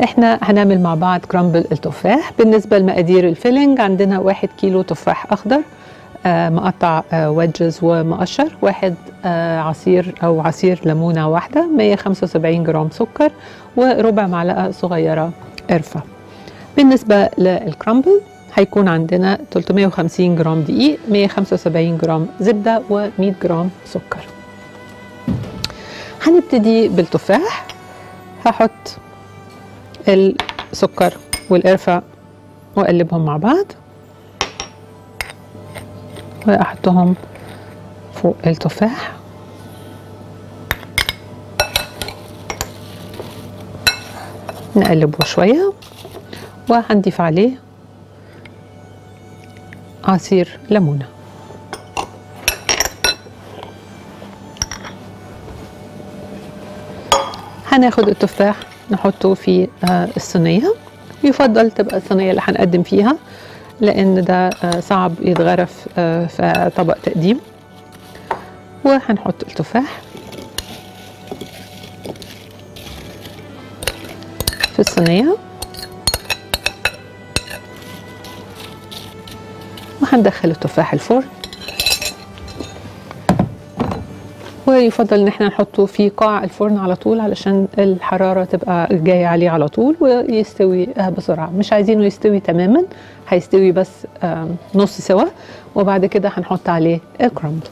احنا هنعمل مع بعض كرامبل التفاح بالنسبة لمقادير الفيلينج عندنا واحد كيلو تفاح أخضر آه مقطع آه ويدجز ومقشر واحد آه عصير أو عصير ليمونة واحدة 175 جرام سكر وربع معلقة صغيرة قرفة بالنسبة للكرامبل هيكون عندنا 350 جرام دقيق 175 جرام زبدة و100 جرام سكر هنبتدي بالتفاح هحط السكر والقرفة وأقلبهم مع بعض وأحطهم فوق التفاح نقلبه شوية وهنضيف عليه عصير ليمونه هناخد التفاح نحطه في آه الصينية يفضل تبقى الصينية اللي هنقدم فيها لأن ده آه صعب يتغرف آه في طبق تقديم وهنحط التفاح في الصينية وهندخل التفاح الفرن ويفضل ان احنا نحطه في قاع الفرن على طول علشان الحرارة تبقى جاية عليه على طول ويستوي بسرعة مش عايزينه يستوي تماما هيستوي بس نص سوا وبعد كده هنحط عليه الكرامبل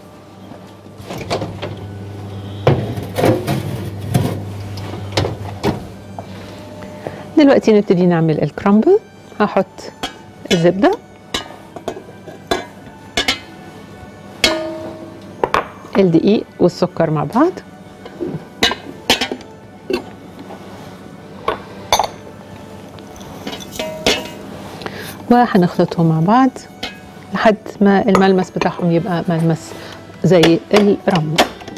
دلوقتي نبتدي نعمل الكرامبل هحط الزبده الدقيق والسكر مع بعض وهنخلطهم مع بعض لحد ما الملمس بتاعهم يبقى ملمس زي الرمل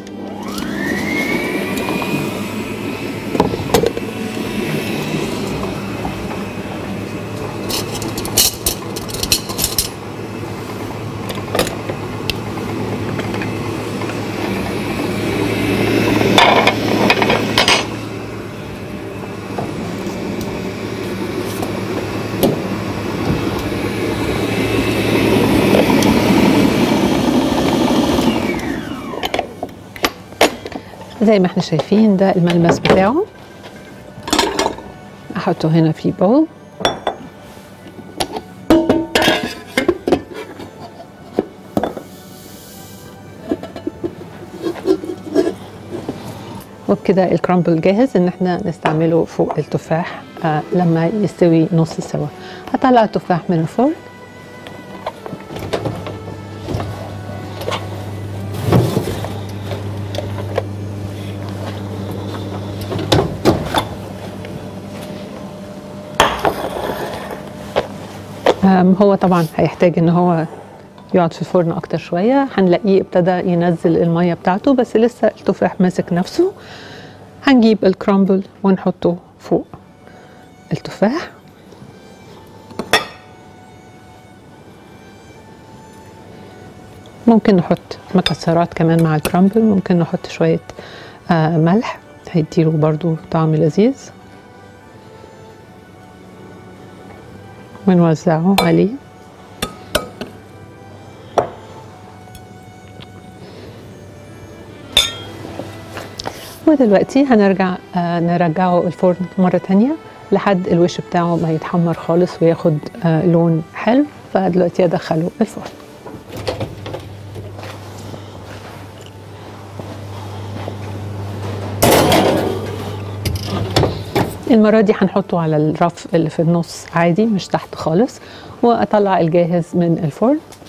زي ما احنا شايفين ده الملمس بتاعه احطه هنا في بول وبكده الكرامبل جاهز ان احنا نستعمله فوق التفاح آه لما يستوي نص سوا هطلع التفاح من الفرن هو طبعا هيحتاج ان هو يقعد في الفرن اكتر شويه هنلاقيه ابتدى ينزل الميه بتاعته بس لسه التفاح ماسك نفسه هنجيب الكرامبل ونحطه فوق التفاح ممكن نحط مكسرات كمان مع الكرامبل ممكن نحط شويه آه ملح هيديله برضو طعم لذيذ ونوزعه عليه ودلوقتي هنرجع آه نرجعه الفرن مرة تانية لحد الوش بتاعه ما يتحمر خالص وياخد آه لون حلو فدلوقتي ادخله الفرن المرة دي هنحطه على الرف اللي في النص عادي مش تحت خالص واطلع الجاهز من الفرن